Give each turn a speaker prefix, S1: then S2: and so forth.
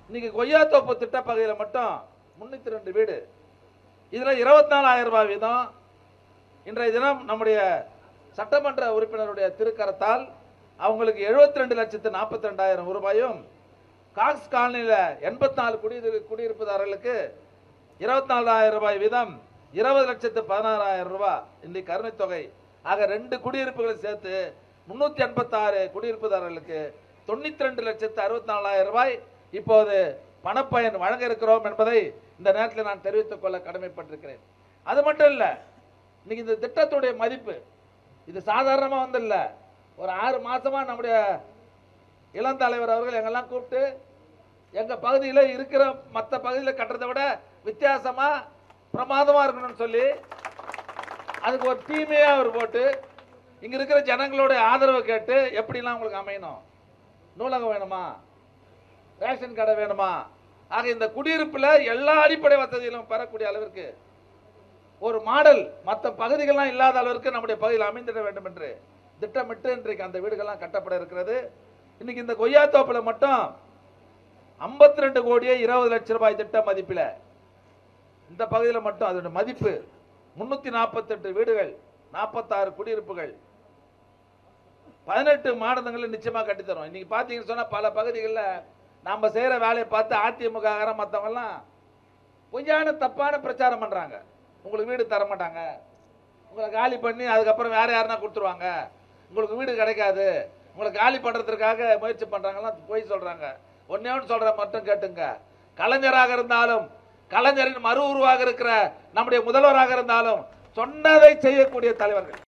S1: இன்னைக்கு கொய்யாத்தோப்பு திட்டப்பகுதியில் மட்டும் முன்னூத்தி ரெண்டு வீடு இதுல இருபத்தி நாலாயிரம் ரூபாய் வீதம் இன்றைய தினம் நம்முடைய சட்டமன்ற உறுப்பினருடைய திருக்கரத்தால் அவங்களுக்கு 72 ரெண்டு லட்சத்து நாற்பத்தி ரெண்டாயிரம் ரூபாயும் காக்ஸ் காலனியில் எண்பத்தி நாலு குடியிரு குடியிருப்புதாரர்களுக்கு இருபத்தி நாலாயிரம் ரூபாய் வீதம் இருபது லட்சத்து பதினாறாயிரம் ரூபாய் இன்னைக்கு கருணைத் தொகை ஆக ரெண்டு குடியிருப்புகளை சேர்த்து முன்னூத்தி எண்பத்தாறு குடியிருப்புதாரர்களுக்கு தொண்ணூத்தி ரெண்டு லட்சத்து அறுபத்தி நாலாயிரம் ரூபாய் இப்போது பணப்பயன் வழங்க இருக்கிறோம் என்பதை இந்த நேரத்தில் நான் தெரிவித்துக் கொள்ள கடமைப்பட்டிருக்கிறேன் அது மட்டும் இல்ல இன்னைக்கு இந்த திட்டத்துடைய மதிப்பு இது சாதாரணமா வந்து இல்ல ஒரு ஆறு மாசமா நம்முடைய இளம் தலைவர் அவர்கள் எங்கெல்லாம் கூப்பிட்டு எங்க பகுதியில் இருக்கிற மற்ற பகுதியில் கட்டுறதை விட வித்தியாசமா பிரமாதமா இருக்கணும்னு சொல்லி அதுக்கு ஒரு டீமையா அவர் போட்டு இங்க இருக்கிற ஜனங்களோட ஆதரவை கேட்டு எப்படிலாம் உங்களுக்கு அமையணும் நூலகம் வேணுமா ரேஷன் கடை வேணுமா ஆக இந்த குடியிருப்புல எல்லா அடிப்படை வசதிகளும் பெறக்கூடிய அளவிற்கு ஒரு மாடல் மற்ற பகுதிகள்லாம் இல்லாத அளவிற்கு நம்முடைய பகுதியில் அமைந்திட வேண்டும் என்று திட்டமிட்டு இன்றைக்கு அந்த வீடுகள்லாம் கட்டப்பட இருக்கிறது இன்னைக்கு இந்த கொய்யாத்தோப்புல மட்டும் 52 ரெண்டு கோடியே இருபது லட்சம் ரூபாய் திட்ட மதிப்பில் இந்த பகுதியில் மட்டும் அதோட மதிப்பு முன்னூத்தி நாற்பத்தெட்டு வீடுகள் நாற்பத்தாறு குடியிருப்புகள் பதினெட்டு மாநிலங்களில் நிச்சயமா கட்டித்தரோம் இன்னைக்கு பார்த்தீங்கன்னு சொன்னா பல பகுதிகளில் நாம செய்யற வேலையை பார்த்து அதிமுக மற்றவங்கலாம் பொய்யான தப்பான பிரச்சாரம் பண்றாங்க உங்களுக்கு வீடு தர மாட்டாங்க உங்களை காலி பண்ணி அதுக்கப்புறம் வேற யாருன்னா கொடுத்துருவாங்க உங்களுக்கு வீடு கிடைக்காது உங்களை காலி பண்றதுக்காக முயற்சி பண்றாங்கலாம் பொய் சொல்றாங்க ஒன்னே ஒன்று சொல்ற மட்டும் கேட்டுங்க கலைஞராக இருந்தாலும் கலைஞரின் மறு உருவாக இருக்கிற நம்முடைய முதல்வராக இருந்தாலும் சொன்னதை செய்யக்கூடிய தலைவர்கள்